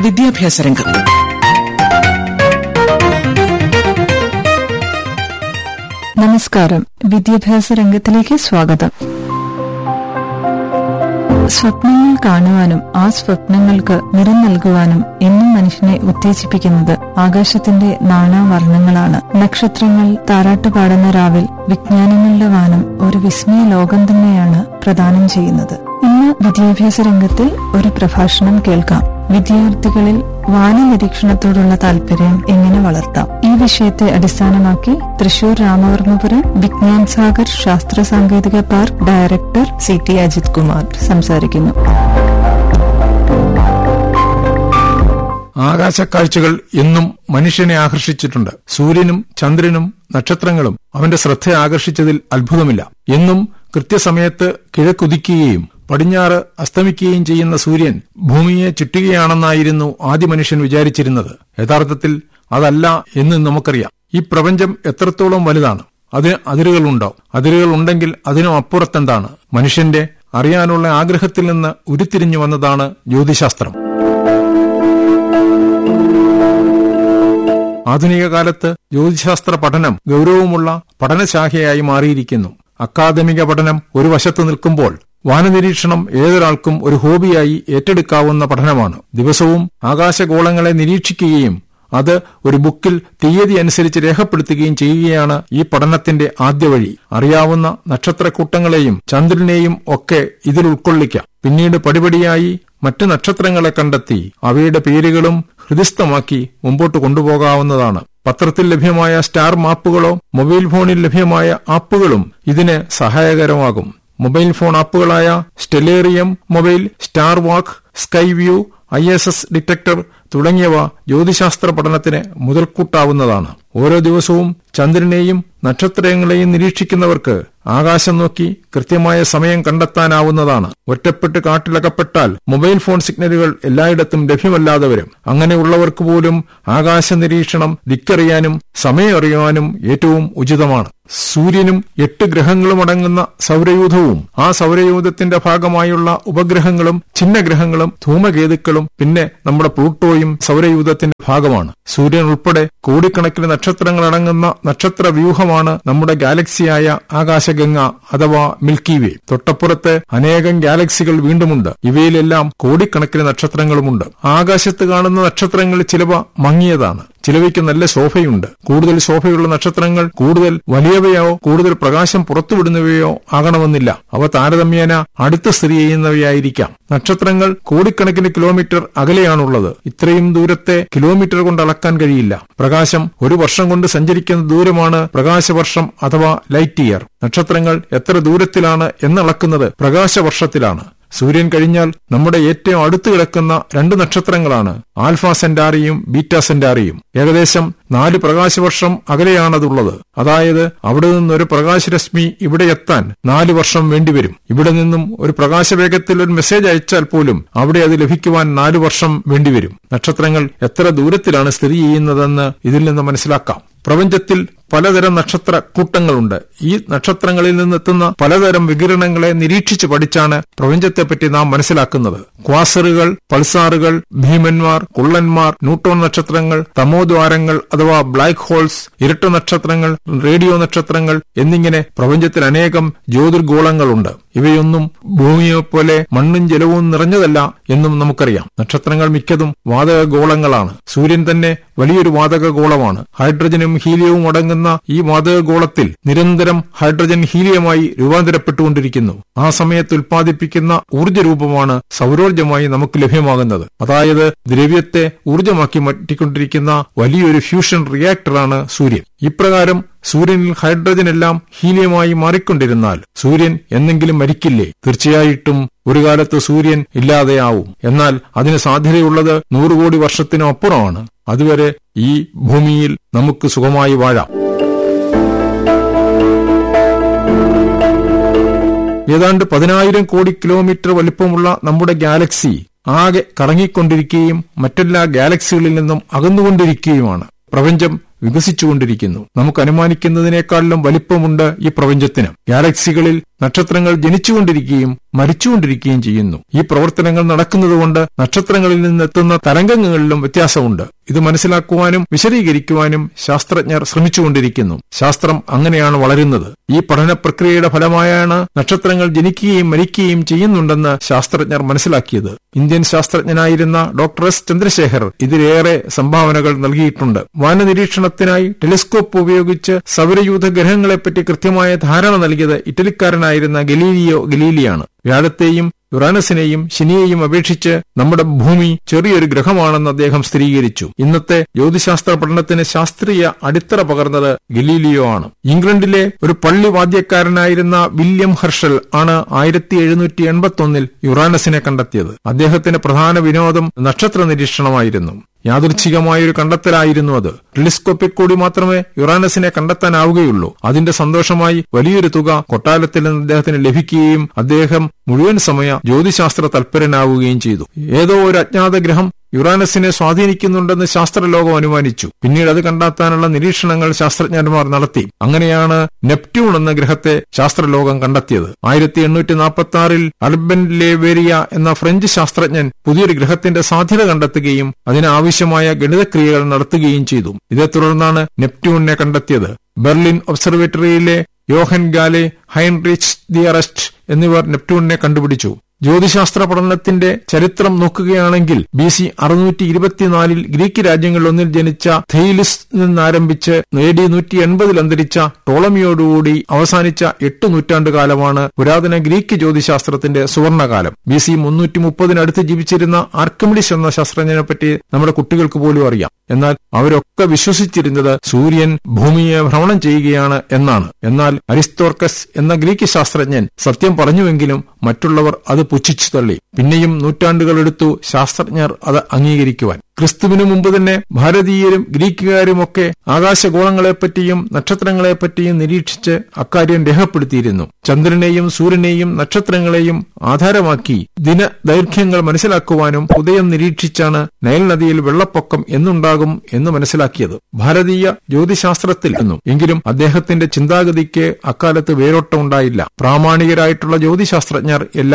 വിദ്യാഭ്യാസ രംഗം നമസ്കാരം വിദ്യാഭ്യാസ രംഗത്തിലേക്ക് സ്വാഗതം സ്വപ്നങ്ങൾ കാണുവാനും ആ സ്വപ്നങ്ങൾക്ക് നിറം നൽകുവാനും എന്നും മനുഷ്യനെ ഉത്തേജിപ്പിക്കുന്നത് ആകാശത്തിന്റെ നാനാവർണ്ണങ്ങളാണ് നക്ഷത്രങ്ങൾ താരാട്ട് പാടുന്ന രാവിൽ വിജ്ഞാനങ്ങളുടെ വാനം ഒരു വിസ്മയ ലോകം തന്നെയാണ് പ്രദാനം ചെയ്യുന്നത് ഇന്ന് വിദ്യാഭ്യാസ രംഗത്തിൽ ഒരു പ്രഭാഷണം കേൾക്കാം വിദ്യാർത്ഥികളിൽ വാനനിരീക്ഷണത്തോടുള്ള താല്പര്യം എങ്ങനെ വളർത്താം ഈ വിഷയത്തെ അടിസ്ഥാനമാക്കി തൃശൂർ രാമവർമ്മപുരം വിജ്ഞാൻ സാഗർ ശാസ്ത്ര സാങ്കേതിക park director C T Ajith Kumar സംസാരിക്കുന്നു ആകാശക്കാഴ്ചകൾ എന്നും മനുഷ്യനെ ആകർഷിച്ചിട്ടുണ്ട് സൂര്യനും ചന്ദ്രനും നക്ഷത്രങ്ങളും അവന്റെ ശ്രദ്ധ ആകർഷിച്ചതിൽ അത്ഭുതമില്ല എന്നും കൃത്യസമയത്ത് കിഴക്കുതിക്കുകയും പടിഞ്ഞാറ് അസ്തമിക്കുകയും ചെയ്യുന്ന സൂര്യൻ ഭൂമിയെ ചുറ്റുകയാണെന്നായിരുന്നു ആദ്യ മനുഷ്യൻ വിചാരിച്ചിരുന്നത് യഥാർത്ഥത്തിൽ അതല്ല എന്ന് നമുക്കറിയാം ഈ പ്രപഞ്ചം എത്രത്തോളം വലുതാണ് അതിന് അതിരുകളുണ്ടോ അതിരുകൾ ഉണ്ടെങ്കിൽ അതിനും അപ്പുറത്തെന്താണ് മനുഷ്യന്റെ അറിയാനുള്ള ആഗ്രഹത്തിൽ നിന്ന് ഉരുത്തിരിഞ്ഞു വന്നതാണ് ജ്യോതിശാസ്ത്രം ആധുനിക കാലത്ത് ജ്യോതിശാസ്ത്ര പഠനം ഗൗരവമുള്ള പഠനശാഖയായി മാറിയിരിക്കുന്നു അക്കാദമിക പഠനം ഒരു വശത്ത് നിൽക്കുമ്പോൾ വാനനിരീക്ഷണം ഏതൊരാൾക്കും ഒരു ഹോബിയായി ഏറ്റെടുക്കാവുന്ന പഠനമാണ് ദിവസവും ആകാശഗോളങ്ങളെ നിരീക്ഷിക്കുകയും അത് ഒരു ബുക്കിൽ തീയതി അനുസരിച്ച് രേഖപ്പെടുത്തുകയും ചെയ്യുകയാണ് ഈ പഠനത്തിന്റെ ആദ്യ വഴി അറിയാവുന്ന നക്ഷത്രക്കൂട്ടങ്ങളെയും ചന്ദ്രനെയും ഒക്കെ ഇതിൽ ഉൾക്കൊള്ളിക്കാം പിന്നീട് പടിപടിയായി മറ്റ് നക്ഷത്രങ്ങളെ കണ്ടെത്തി അവയുടെ പേരുകളും ഹൃദിസ്ഥമാക്കി മുമ്പോട്ട് കൊണ്ടുപോകാവുന്നതാണ് പത്രത്തിൽ ലഭ്യമായ സ്റ്റാർ മാപ്പുകളോ മൊബൈൽ ഫോണിൽ ലഭ്യമായ ആപ്പുകളും ഇതിന് സഹായകരമാകും മൊബൈൽ ഫോൺ ആപ്പുകളായ Stellarium mobile star walk sky view I S S detector തുടങ്ങിയവ ജ്യോതിശാസ്ത്ര പഠനത്തിന് മുതൽക്കൂട്ടാവുന്നതാണ് ഓരോ ദിവസവും ചന്ദ്രനെയും നക്ഷത്രങ്ങളെയും നിരീക്ഷിക്കുന്നവർക്ക് ആകാശം നോക്കി കൃത്യമായ സമയം കണ്ടെത്താനാവുന്നതാണ് ഒറ്റപ്പെട്ട് കാട്ടിലകപ്പെട്ടാൽ മൊബൈൽ ഫോൺ സിഗ്നലുകൾ എല്ലായിടത്തും ലഭ്യമല്ലാതെ വരും അങ്ങനെയുള്ളവർക്ക് പോലും ആകാശ നിരീക്ഷണം ദിക്കറിയാനും സമയം അറിയാനും ഏറ്റവും ഉചിതമാണ് സൂര്യനും എട്ട് ഗ്രഹങ്ങളും അടങ്ങുന്ന സൗരയൂഥവും ആ സൗരയൂഥത്തിന്റെ ഭാഗമായുള്ള ഉപഗ്രഹങ്ങളും ചിഹ്നഗ്രഹങ്ങളും ധൂമകേതുക്കളും പിന്നെ നമ്മുടെ പ്ലൂട്ടോയും സൗരയൂഥത്തിന്റെ ഭാഗമാണ് സൂര്യൻ ഉൾപ്പെടെ കോടിക്കണക്കിന് നക്ഷത്രങ്ങൾ അടങ്ങുന്ന നക്ഷത്ര വ്യൂഹമാണ് നമ്മുടെ ഗാലക്സിയായ ആകാശഗംഗ അഥവാ മിൽക്കി വേ തൊട്ടപ്പുറത്ത് അനേകം ഗാലക്സികൾ വീണ്ടുമുണ്ട് ഇവയിലെല്ലാം കോടിക്കണക്കിന് നക്ഷത്രങ്ങളുമുണ്ട് ആകാശത്ത് കാണുന്ന നക്ഷത്രങ്ങൾ ചിലവ മങ്ങിയതാണ് ചിലവയ്ക്ക് നല്ല ശോഭയുണ്ട് കൂടുതൽ ശോഭയുള്ള നക്ഷത്രങ്ങൾ കൂടുതൽ വലിയവയോ കൂടുതൽ പ്രകാശം പുറത്തുവിടുന്നവയോ ആകണമെന്നില്ല അവ താരതമ്യേന അടുത്ത് സ്ഥിതി ചെയ്യുന്നവയായിരിക്കാം നക്ഷത്രങ്ങൾ കോടിക്കണക്കിന് കിലോമീറ്റർ അകലെയാണുള്ളത് ഇത്രയും ദൂരത്തെ കിലോമീറ്റർ കൊണ്ട് അളക്കാൻ കഴിയില്ല പ്രകാശം ഒരു വർഷം കൊണ്ട് സഞ്ചരിക്കുന്ന ദൂരമാണ് പ്രകാശവർഷം അഥവാ ലൈറ്റ് ഇയർ നക്ഷത്രങ്ങൾ എത്ര ദൂരത്തിലാണ് എന്നളക്കുന്നത് പ്രകാശവർഷത്തിലാണ് സൂര്യൻ കഴിഞ്ഞാൽ നമ്മുടെ ഏറ്റവും അടുത്ത് കിടക്കുന്ന രണ്ട് നക്ഷത്രങ്ങളാണ് ആൽഫ സെന്റാറിയും ബീറ്റ സെന്റാറിയും ഏകദേശം നാല് പ്രകാശവർഷം അകലെയാണതുള്ളത് അതായത് അവിടെ നിന്നൊരു പ്രകാശരശ്മി ഇവിടെ എത്താൻ നാല് വർഷം വേണ്ടിവരും ഇവിടെ നിന്നും ഒരു പ്രകാശവേഗത്തിൽ ഒരു മെസ്സേജ് അയച്ചാൽ പോലും അവിടെ അത് ലഭിക്കുവാൻ നാലു വർഷം വേണ്ടിവരും നക്ഷത്രങ്ങൾ എത്ര ദൂരത്തിലാണ് സ്ഥിതി ചെയ്യുന്നതെന്ന് ഇതിൽ നിന്ന് മനസ്സിലാക്കാം പ്രപഞ്ചത്തിൽ പലതരം നക്ഷത്ര കൂട്ടങ്ങളുണ്ട് ഈ നക്ഷത്രങ്ങളിൽ നിന്നെത്തുന്ന പലതരം വികിരണങ്ങളെ നിരീക്ഷിച്ച് പഠിച്ചാണ് പ്രപഞ്ചത്തെപ്പറ്റി നാം മനസ്സിലാക്കുന്നത് ക്വാസറുകൾ പൾസാറുകൾ ഭീമന്മാർ കുള്ളന്മാർ ന്യൂട്രോൺ നക്ഷത്രങ്ങൾ തമോദ്വാരങ്ങൾ അഥവാ ബ്ലാക്ക് ഹോൾസ് ഇരട്ട നക്ഷത്രങ്ങൾ റേഡിയോ നക്ഷത്രങ്ങൾ എന്നിങ്ങനെ പ്രപഞ്ചത്തിൽ അനേകം ജ്യോതിർഗോളങ്ങളുണ്ട് ഇവയൊന്നും ഭൂമിയെ പോലെ മണ്ണും ജലവും നിറഞ്ഞതല്ല എന്നും നമുക്കറിയാം നക്ഷത്രങ്ങൾ മിക്കതും വാതക ഗോളങ്ങളാണ് സൂര്യൻ തന്നെ വലിയൊരു വാതക ഗോളമാണ് ഹൈഡ്രജനും ഹീലിയവും അടങ്ങുന്ന ഈ വാതക ഗോളത്തിൽ നിരന്തരം ഹൈഡ്രജൻ ഹീലിയമായി രൂപാന്തരപ്പെട്ടുകൊണ്ടിരിക്കുന്നു ആ സമയത്ത് ഉൽപ്പാദിപ്പിക്കുന്ന ഊർജ്ജരൂപമാണ് സൗരോർജ്ജമായി നമുക്ക് ലഭ്യമാകുന്നത് അതായത് ദ്രവ്യത്തെ ഊർജ്ജമാക്കി മാറ്റിക്കൊണ്ടിരിക്കുന്ന വലിയൊരു ഫ്യൂഷൻ റിയാക്ടറാണ് സൂര്യൻ ഇപ്രകാരം സൂര്യനിൽ ഹൈഡ്രജൻ എല്ലാം ഹീലിയമായി മാറിക്കൊണ്ടിരുന്നാൽ സൂര്യൻ എന്നെങ്കിലും മരിക്കില്ലേ തീർച്ചയായിട്ടും ഒരു കാലത്ത് സൂര്യൻ ഇല്ലാതെയാവും എന്നാൽ അതിന് സാധ്യതയുള്ളത് നൂറ് കോടി വർഷത്തിനും അപ്പുറമാണ് അതുവരെ ഈ ഭൂമിയിൽ നമുക്ക് സുഖമായി വാഴാം ഏതാണ്ട് പതിനായിരം കോടി കിലോമീറ്റർ വലിപ്പമുള്ള നമ്മുടെ ഗാലക്സി ആകെ കറങ്ങിക്കൊണ്ടിരിക്കുകയും മറ്റെല്ലാ ഗാലക്സികളിൽ നിന്നും അകന്നുകൊണ്ടിരിക്കുകയുമാണ് പ്രപഞ്ചം വികസിച്ചുകൊണ്ടിരിക്കുന്നു നമുക്ക് അനുമാനിക്കുന്നതിനേക്കാളിലും വലിപ്പമുണ്ട് ഈ പ്രപഞ്ചത്തിന് ഗാലക്സികളിൽ നക്ഷത്രങ്ങൾ ജനിച്ചുകൊണ്ടിരിക്കുകയും മരിച്ചുകൊണ്ടിരിക്കുകയും ചെയ്യുന്നു ഈ പ്രവർത്തനങ്ങൾ നടക്കുന്നതുകൊണ്ട് നക്ഷത്രങ്ങളിൽ നിന്നെത്തുന്ന തരംഗങ്ങളിലും വ്യത്യാസമുണ്ട് ഇത് മനസ്സിലാക്കുവാനും വിശദീകരിക്കുവാനും ശാസ്ത്രജ്ഞർ ശ്രമിച്ചുകൊണ്ടിരിക്കുന്നു ശാസ്ത്രം അങ്ങനെയാണ് വളരുന്നത് ഈ പഠന പ്രക്രിയയുടെ ഫലമായാണ് നക്ഷത്രങ്ങൾ ജനിക്കുകയും മരിക്കുകയും ചെയ്യുന്നുണ്ടെന്ന് ശാസ്ത്രജ്ഞർ മനസ്സിലാക്കിയത് ഇന്ത്യൻ ശാസ്ത്രജ്ഞനായിരുന്ന ഡോക്ടർ എസ് ചന്ദ്രശേഖർ ഇതിലേറെ സംഭാവനകൾ നൽകിയിട്ടുണ്ട് വാനനിരീക്ഷണത്തിനായി ടെലിസ്കോപ്പ് ഉപയോഗിച്ച് സൗരയൂഥ ഗ്രഹങ്ങളെപ്പറ്റി കൃത്യമായ ധാരണ നൽകിയത് ഇറ്റലിക്കാരനായിരുന്ന ഗലീലിയോ ഗലീലിയാണ് വ്യാഴത്തെയും യുറാനസിനെയും ശനിയെയും അപേക്ഷിച്ച് നമ്മുടെ ഭൂമി ചെറിയൊരു ഗ്രഹമാണെന്ന് അദ്ദേഹം സ്ഥിരീകരിച്ചു ഇന്നത്തെ ജ്യോതിശാസ്ത്ര പഠനത്തിന് ശാസ്ത്രീയ അടിത്തറ പകർന്നത് ഗലീലിയോ ആണ് ഇംഗ്ലണ്ടിലെ ഒരു പള്ളി വാദ്യക്കാരനായിരുന്ന വില്യം ഹർഷൽ ആണ് ആയിരത്തി എഴുന്നൂറ്റി എൺപത്തി ഒന്നിൽ യുറാനസിനെ കണ്ടെത്തിയത് അദ്ദേഹത്തിന്റെ പ്രധാന വിനോദം നക്ഷത്ര നിരീക്ഷണമായിരുന്നു യാദൃച്ഛികമായൊരു കണ്ടെത്തലായിരുന്നു അത് ടെലിസ്കോപ്പിൽ കൂടി മാത്രമേ യുറാനസിനെ കണ്ടെത്താനാവുകയുള്ളൂ അതിന്റെ സന്തോഷമായി വലിയൊരു തുക കൊട്ടാരത്തിൽ നിന്ന് അദ്ദേഹത്തിന് ലഭിക്കുകയും അദ്ദേഹം മുഴുവൻ സമയ ജ്യോതിശാസ്ത്ര തൽപരനാവുകയും ചെയ്തു ഏതോ ഒരു അജ്ഞാത ഗ്രഹം യുറാനസിനെ സ്വാധീനിക്കുന്നുണ്ടെന്ന് ശാസ്ത്രലോകം അനുമാനിച്ചു പിന്നീട് അത് കണ്ടെത്താനുള്ള നിരീക്ഷണങ്ങൾ ശാസ്ത്രജ്ഞന്മാർ നടത്തി അങ്ങനെയാണ് നെപ്റ്റ്യൂൺ എന്ന ഗ്രഹത്തെ ശാസ്ത്രലോകം കണ്ടെത്തിയത് ആയിരത്തി എണ്ണൂറ്റി നാൽപ്പത്തി ആറിൽ അർബൻ ലേവേരിയ എന്ന ഫ്രഞ്ച് ശാസ്ത്രജ്ഞൻ പുതിയൊരു ഗ്രഹത്തിന്റെ സാധ്യത കണ്ടെത്തുകയും അതിനാവശ്യമായ ഗണിതക്രിയകൾ നടത്തുകയും ചെയ്തു ഇതേ തുടർന്നാണ് നെപ്റ്റ്യൂണിനെ കണ്ടെത്തിയത് ബെർലിൻ ഒബ്സർവേറ്ററിയിലെ യോഹൻ ഗാലെ ഹൈൻറിച്ച് ദിയറസ്റ്റ് എന്നിവർ നെപ്റ്റ്യൂണിനെ കണ്ടുപിടിച്ചു ജ്യോതിശാസ്ത്ര പഠനത്തിന്റെ ചരിത്രം നോക്കുകയാണെങ്കിൽ ബി സി അറുന്നൂറ്റി ഇരുപത്തിനാലിൽ ഗ്രീക്ക് രാജ്യങ്ങളിലൊന്നിൽ ജനിച്ച തെയിലിസ് നിന്നാരംഭിച്ച് എ ഡി നൂറ്റി എൺപതിൽ അന്തരിച്ച ടോളമിയോടുകൂടി അവസാനിച്ച എട്ട് നൂറ്റാണ്ട് കാലമാണ് പുരാതന ഗ്രീക്ക് ജ്യോതിശാസ്ത്രത്തിന്റെ സുവർണകാലം ബി സി മുന്നൂറ്റി മുപ്പതിനടുത്ത് ജീവിച്ചിരുന്ന ആർക്കമിഡിസ് എന്ന ശാസ്ത്രജ്ഞനെ പറ്റി നമ്മുടെ കുട്ടികൾക്ക് പോലും അറിയാം എന്നാൽ അവരൊക്കെ വിശ്വസിച്ചിരുന്നത് സൂര്യൻ ഭൂമിയെ ഭ്രമണം ചെയ്യുകയാണ് എന്നാണ് എന്നാൽ അരിസ്തോർക്കസ് എന്ന ഗ്രീക്ക് ശാസ്ത്രജ്ഞൻ സത്യം പറഞ്ഞുവെങ്കിലും മറ്റുള്ളവർ അത് പുച്ഛിച്ചു തള്ളി പിന്നെയും നൂറ്റാണ്ടുകളെടുത്തു ശാസ്ത്രജ്ഞർ അത് അംഗീകരിക്കുവാൻ ക്രിസ്തുവിനു മുമ്പ് തന്നെ ഭാരതീയരും ഗ്രീക്കുകാരുമൊക്കെ ആകാശഗോളങ്ങളെപ്പറ്റിയും നക്ഷത്രങ്ങളെപ്പറ്റിയും നിരീക്ഷിച്ച് അക്കാര്യം രേഖപ്പെടുത്തിയിരുന്നു ചന്ദ്രനെയും സൂര്യനെയും നക്ഷത്രങ്ങളെയും ആധാരമാക്കി ദിനദൈർഘ്യങ്ങൾ മനസ്സിലാക്കുവാനും ഉദയം നിരീക്ഷിച്ചാണ് നൈൽ നദിയിൽ വെള്ളപ്പൊക്കം എന്നുണ്ടാകും എന്ന് മനസ്സിലാക്കിയത് ഭാരതീയ ജ്യോതിശാസ്ത്രത്തിൽ നിന്നും എങ്കിലും അദ്ദേഹത്തിന്റെ ചിന്താഗതിക്ക് അക്കാലത്ത് വേരോട്ടം ഉണ്ടായില്ല പ്രാമാണികരായിട്ടുള്ള ജ്യോതിശാസ്ത്രജ്ഞർ എല്ലാ